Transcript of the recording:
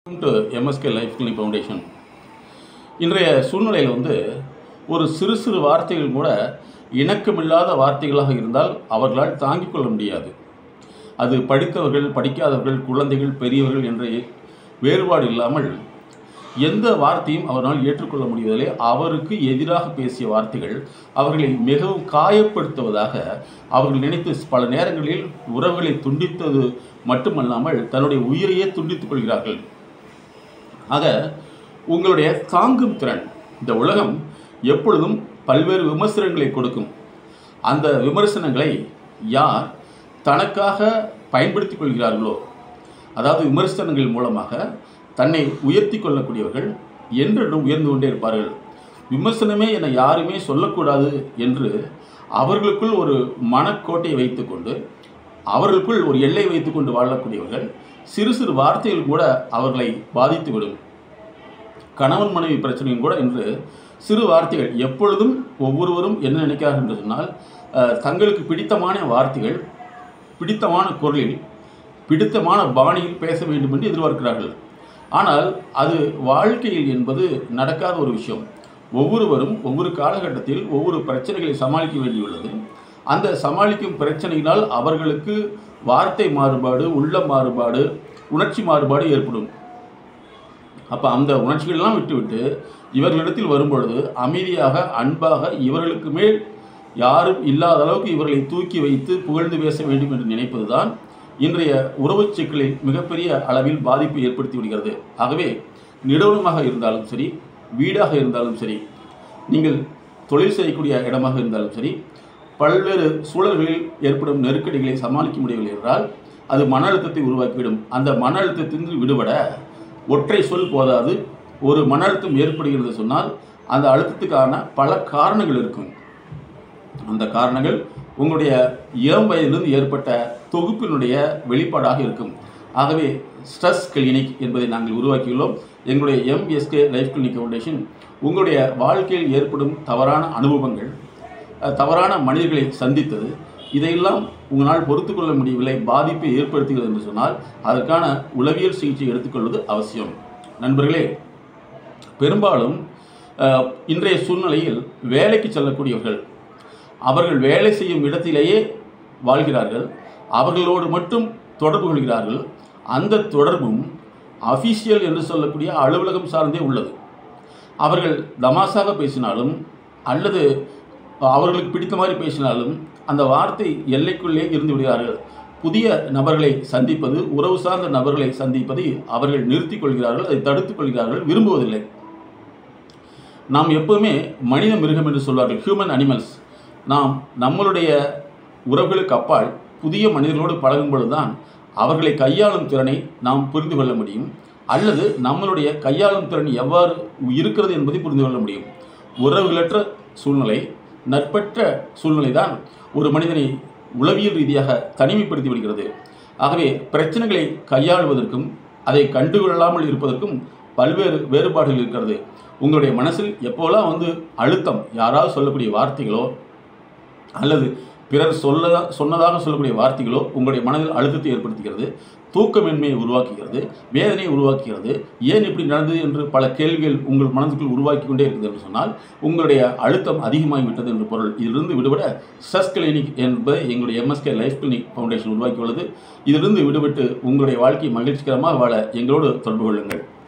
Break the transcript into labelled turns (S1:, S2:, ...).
S1: to MSK life clinic foundation இன்றைய சூழ்நிலையில் வந்து ஒரு சிறு சிறு வார்த்தைகள் கூட இணக்கமில்லாத வார்த்தைகளாக இருந்தால் அவர்களால் தாங்கிக் கொள்ள முடியாது அது படித்தவர்கள் படிக்காதவர்கள் குழந்தைகள் பெரியவர்கள் என்ற வேறுபாடு இல்லாமல் எந்த வார்த்தையும் அவரால் ஏற்றுக்கொள்ள முடிவதில்லை அவருக்கு எதிராக பேசிய வார்த்தைகள் அவர்களை மிகவும் காயப்படுத்துவதாக அவர்கள் நினைத்து பல நேரங்களில் உறவுகளை துண்டித்தது மட்டுமல்லாமல் தன்னுடைய உயிரையே துண்டித்துக் கொள்கிறார்கள் ஆக உங்களுடைய தாங்கும் திறன் இந்த உலகம் எப்பொழுதும் பல்வேறு விமர்சனங்களை கொடுக்கும் அந்த விமர்சனங்களை யார் தனக்காக பயன்படுத்திக் கொள்கிறார்களோ அதாவது விமர்சனங்கள் மூலமாக தன்னை உயர்த்தி கொள்ளக்கூடியவர்கள் என்றென்றும் உயர்ந்து கொண்டே இருப்பார்கள் விமர்சனமே என யாருமே சொல்லக்கூடாது என்று அவர்களுக்குள் ஒரு மனக்கோட்டையை வைத்துக்கொண்டு அவர்களுக்குள் ஒரு எல்லை வைத்துக்கொண்டு வாழக்கூடியவர்கள் சிறு சிறு வார்த்தைகள் கூட அவர்களை பாதித்துவிடும் கணவன் மனைவி பிரச்சனையும் கூட இன்று சிறு வார்த்தைகள் எப்பொழுதும் ஒவ்வொருவரும் என்ன நினைக்கிறார்கள் என்று சொன்னால் அஹ், தங்களுக்கு பிடித்தமான வார்த்தைகள் பிடித்தமான குரலில் பிடித்தமான பாணியில் பேச வேண்டும் என்று எதிர்பார்க்கிறார்கள் ஆனால் அது வாழ்க்கையில் என்பது நடக்காத ஒரு விஷயம் ஒவ்வொருவரும் ஒவ்வொரு காலகட்டத்தில் ஒவ்வொரு பிரச்சனைகளை சமாளிக்க வேண்டியுள்ளது அந்த சமாளிக்கும் பிரச்சனையினால் அவர்களுக்கு வார்த்தை மாறுபாடு உள்ள மாறுபாடு உணர்ச்சி மாறுபாடு ஏற்படும் அப்போ அந்த உணர்ச்சிகளெல்லாம் விட்டுவிட்டு இவர்களிடத்தில் வரும்பொழுது அமைதியாக அன்பாக இவர்களுக்கு மேல் யாரும் இல்லாத அளவுக்கு இவர்களை தூக்கி வைத்து புகழ்ந்து பேச வேண்டும் என்று நினைப்பதுதான் இன்றைய உறவுச் சிக்கலில் மிகப்பெரிய அளவில் பாதிப்பை ஏற்படுத்தி விடுகிறது ஆகவே நிறுவனமாக இருந்தாலும் சரி வீடாக இருந்தாலும் சரி நீங்கள் தொழில் செய்யக்கூடிய இடமாக இருந்தாலும் சரி பல்வேறு சூழல்களில் ஏற்படும் நெருக்கடிகளை சமாளிக்க முடியவில்லை என்றால் அது மன அழுத்தத்தை உருவாக்கிவிடும் அந்த மன அழுத்தத்திலிருந்து விடுபட ஒற்றை சொல் போதாது ஒரு மன அழுத்தம் ஏற்படுகிறது சொன்னால் அந்த அழுத்தத்துக்கான பல காரணங்கள் இருக்கும் அந்த காரணங்கள் உங்களுடைய இளம் வயதிலிருந்து ஏற்பட்ட தொகுப்பினுடைய வெளிப்பாடாக இருக்கும் ஆகவே ஸ்ட்ரெஸ் கிளினிக் என்பதை நாங்கள் உருவாக்கியுள்ளோம் எங்களுடைய எம்எஸ்கே லைஃப் கிளினிக் ஃபவுண்டேஷன் உங்களுடைய வாழ்க்கையில் ஏற்படும் தவறான அனுபவங்கள் அஹ், தவறான மனிதர்களை சந்தித்தது இதையெல்லாம் உங்களால் பொறுத்து கொள்ள முடியவில்லை பாதிப்பை ஏற்படுத்துகிறது என்று சொன்னால் அதற்கான உளவியல் சிகிச்சை எடுத்துக்கொள்வது அவசியம் நண்பர்களே பெரும்பாலும் அஹ், இன்றைய சூழ்நிலையில் வேலைக்கு செல்லக்கூடியவர்கள் அவர்கள் வேலை செய்யும் இடத்திலேயே வாழ்கிறார்கள் அவர்களோடு மட்டும் தொடர்பு கொள்கிறார்கள் அந்த தொடர்பும் அஃபீஷியல் என்று சொல்லக்கூடிய அலுவலகம் சார்ந்தே உள்ளது அவர்கள் தமாசாக பேசினாலும் அல்லது அவர்களுக்கு பிடித்த மாதிரி பேசினாலும் அந்த வார்த்தை எல்லைக்குள்ளே இருந்து விடுகிறார்கள் புதிய நபர்களை சந்திப்பது உறவு சார்ந்த நபர்களை சந்திப்பதை அவர்கள் நிறுத்திக் கொள்கிறார்கள் அதை தடுத்துக் கொள்கிறார்கள் விரும்புவதில்லை நாம் எப்போவுமே மனித மிருகம் என்று சொல்வார்கள் ஹியூமன் அனிமல்ஸ் நாம் நம்மளுடைய உறவுகளுக்கு அப்பால் புதிய மனிதர்களோடு பழகும் பொழுதுதான் அவர்களை கையாளும் திறனை நாம் புரிந்து கொள்ள முடியும் அல்லது நம்மளுடைய கையாளும் திறன் எவ்வாறு இருக்கிறது என்பதை புரிந்து கொள்ள முடியும் உறவுகளற்ற சூழ்நிலை நட்பற்ற சூழ்நிலை தான் ஒரு மனிதனை உளவியல் ரீதியாக தனிமைப்படுத்தி விடுகிறது ஆகவே பிரச்சனைகளை கையாளுவதற்கும் அதை கண்டுகொள்ளாமல் இருப்பதற்கும் பல்வேறு வேறுபாடுகள் இருக்கிறது உங்களுடைய மனசில் எப்போல்லாம் வந்து அழுத்தம் யாராவது சொல்லக்கூடிய வார்த்தைகளோ அல்லது பிறர் சொல்ல சொன்னதாக சொல்லக்கூடிய வார்த்தைகளோ உங்களுடைய மனதில் அழுத்தத்தை ஏற்படுத்துகிறது தூக்கமின்மையை உருவாக்குகிறது வேதனையை உருவாக்குகிறது ஏன் இப்படி நடந்தது என்று பல கேள்விகள் உங்கள் மனதுக்குள் உருவாக்கி கொண்டே இருக்குது என்று சொன்னால் உங்களுடைய அழுத்தம் அதிகமாகிவிட்டது என்று பொருள் இதிலிருந்து விடுபட ஸ்ட்ரெஸ் கிளினிக் என்பதை எங்களுடைய எம்எஸ்கே லைஃப் கிளினிக் ஃபவுண்டேஷன் உருவாக்கியுள்ளது இதிலிருந்து விடுபட்டு உங்களுடைய வாழ்க்கை மகிழ்ச்சிகரமாக வாழ எங்களோடு தொடர்பு கொள்ளுங்கள்